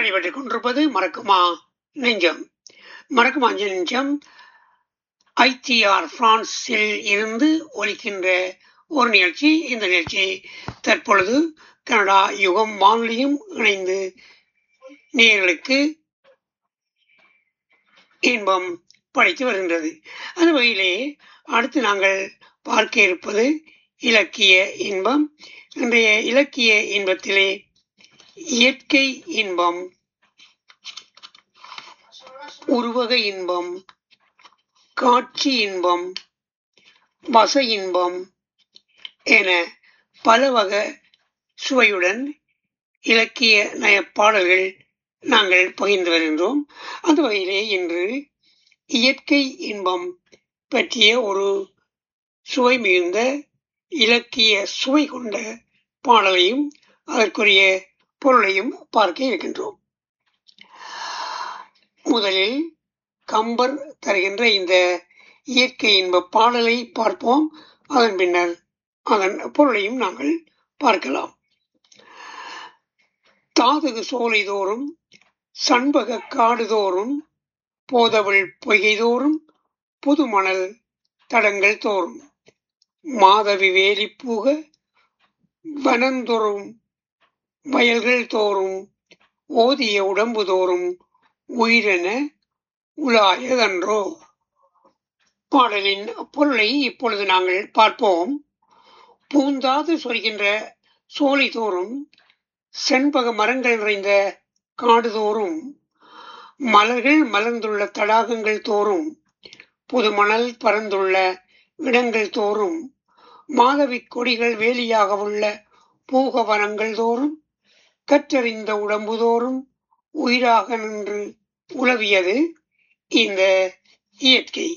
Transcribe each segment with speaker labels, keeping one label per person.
Speaker 1: நடைபெற்றுக் கொண்டிருப்பது மறக்குமா நெஞ்சம் மறக்குமா நெஞ்சம் ஐடிஆர் பிரான்சில் இருந்து ஒலிக்கின்ற ஒரு நிகழ்ச்சி இந்த நிகழ்ச்சி தற்பொழுது கனடா யுகம் வானொலியும் இணைந்து நேயர்களுக்கு இன்பம் படைத்து வருகின்றது அந்த வகையிலே அடுத்து நாங்கள் பார்க்க இருப்பது இலக்கிய இன்பம் இன்றைய இலக்கிய இன்பத்திலே இயற்கை இன்பம் உருவக இன்பம் காட்சி இன்பம் வச இன்பம் என பல வகை சுவையுடன் இலக்கிய நய பாடல்கள் நாங்கள் பகிர்ந்து வருகின்றோம் அந்த வகையிலே இன்று இயற்கை இன்பம் பற்றிய ஒரு சுவை மிகுந்த இலக்கிய சுவை கொண்ட பாடலையும் அதற்குரிய பொருளையும் பார்க்க இருக்கின்றோம் முதலில் கம்பர் தருகின்ற இந்த இயற்கை இன்ப பாடலை பார்ப்போம் அதன் பின்னர் அதன் பொருளையும் நாங்கள் பார்க்கலாம் தாதகு சோலை தோறும் சண்பக காடு தோறும் போதவள் பொய்கை தோறும் புதுமணல் தடங்கள் தோறும் மாதவி வேலி பூக வனந்தோறும் வயல்கள் தோறும் ஓதிய உடம்பு தோறும் உயிரென உலாயதன்றோ பாடலின் பொருளை இப்பொழுது நாங்கள் பார்ப்போம் பூந்தாது சொல்கின்ற சோலை தோறும் செண்பக மரங்கள் நிறைந்த காடு தோறும் மலர்கள் மலர்ந்துள்ள தடாகங்கள் தோறும் புதுமணல் பறந்துள்ள இடங்கள் தோறும் மாதவி கொடிகள் வேலியாக உள்ள பூகவனங்கள் தோறும் கற்றறிந்த உடம்பு தோறும் உயிராக நின்று உலவியது இந்த இயற்கை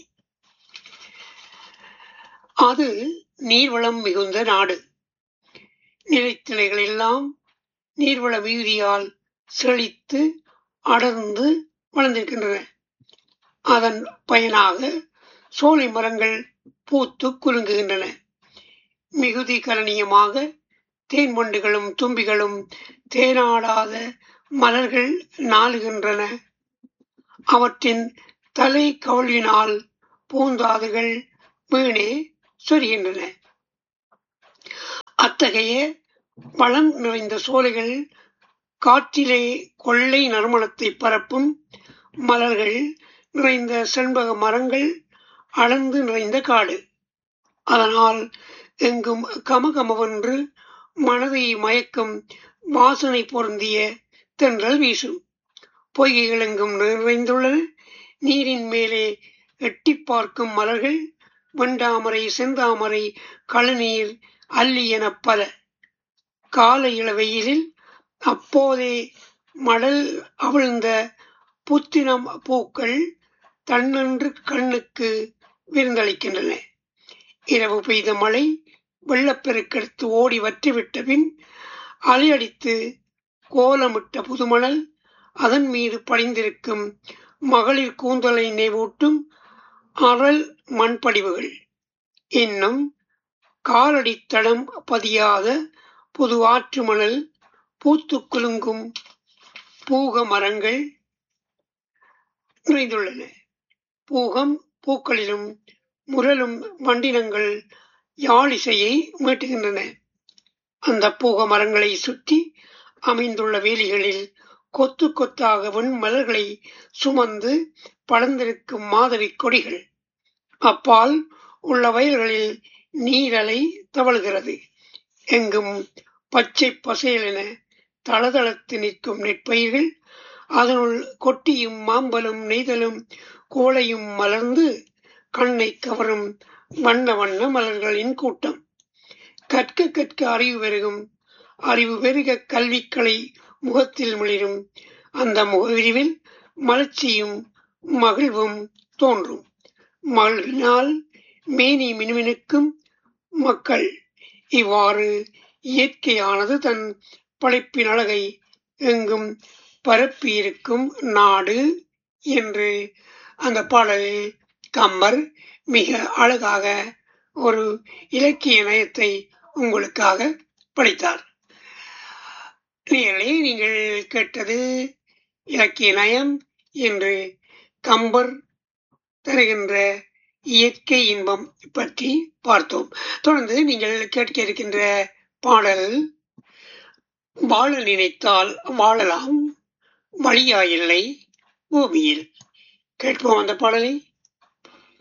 Speaker 1: அது நீர்வளம் மிகுந்த நாடு நிலைத்திலைகள் எல்லாம் நீர்வள மிகுதியால் செழித்து அடர்ந்து வளர்ந்திருக்கின்றன அதன் பயனாக சோலை மரங்கள் பூத்து குலுங்குகின்றன மிகுதி கலனியமாக தேன் மண்டுகளும் தும்பிகளும் தேனாடாத மலர்கள் நாளுகின்றன அவற்றின் தலை கவழ்வினால் பூந்தாதுகள் வீணே சொரிகின்றன அத்தகைய வளம் நிறைந்த சோலைகள் காற்றிலே கொள்ளை நறுமணத்தை பரப்பும் மலர்கள் நிறைந்த செண்பக மரங்கள் அளந்து நிறைந்த காடு அதனால் எங்கும் கமகமவென்று மனதை மயக்கும் வாசனை பொருந்திய தென்றல் வீசும் பொய்கைகள் எங்கும் நிறைந்துள்ளன நீரின் மேலே எட்டி பார்க்கும் மலர்கள் வெண்டாமரை செந்தாமரை கழுநீர் அல்லி என பல காலை இளவெயிலில் அப்போதே மடல் அவிழ்ந்த புத்தினம் பூக்கள் தன்னன்று கண்ணுக்கு விருந்தளிக்கின்றன இரவு பெய்த மழை வெள்ளப்பெருக்கெடுத்து ஓடி வற்றிவிட்ட பின் அலையடித்து கோலமிட்ட புதுமணல் அதன் மீது படிந்திருக்கும் மகளிர் கூந்தலை நினைவூட்டும் அறல் மண்படிவுகள் இன்னும் காலடித்தடம் பதியாத புது ஆற்று மணல் பூத்து குலுங்கும் பூக மரங்கள் நிறைந்துள்ளன பூகம் பூக்களிலும் முரலும் வண்டினங்கள் யாழிசையை மீட்டுகின்றன அந்த பூக மரங்களை சுற்றி அமைந்துள்ள வேலிகளில் கொத்து கொத்தாக வெண் மலர்களை சுமந்து படர்ந்திருக்கும் மாதவி கொடிகள் அப்பால் உள்ள வயல்களில் நீரலை தவழுகிறது எங்கும் பச்சை பசேலென தளதளத்து நிற்கும் நெற்பயிர்கள் அதனுள் கொட்டியும் மாம்பலும் நெய்தலும் கோளையும் மலர்ந்து கண்ணை கவரும் வண்ண வண்ண மலர்களின் கூட்டம் கற்க கற்க அறிவு பெருகும் அறிவு பெருக கல்விக்களை முகத்தில் மிளிரும் அந்த முகவிரிவில் மலர்ச்சியும் மகிழ்வும் தோன்றும் மகிழ்வினால் மேனி மினுமினுக்கும் மக்கள் இவ்வாறு இயற்கையானது தன் படைப்பின் அழகை எங்கும் பரப்பியிருக்கும் நாடு என்று அந்த பாடலில் கம்பர் மிக அழகாக ஒரு இலக்கிய நயத்தை உங்களுக்காக படைத்தார் நேயர்களே நீங்கள் கேட்டது இலக்கிய நயம் என்று கம்பர் தருகின்ற இயற்கை இன்பம் பற்றி பார்த்தோம் தொடர்ந்து நீங்கள் கேட்க இருக்கின்ற பாடல் வாழ நினைத்தால் வாழலாம் வழியாயில்லை பூமியில் கேட்போம் அந்த பாடலை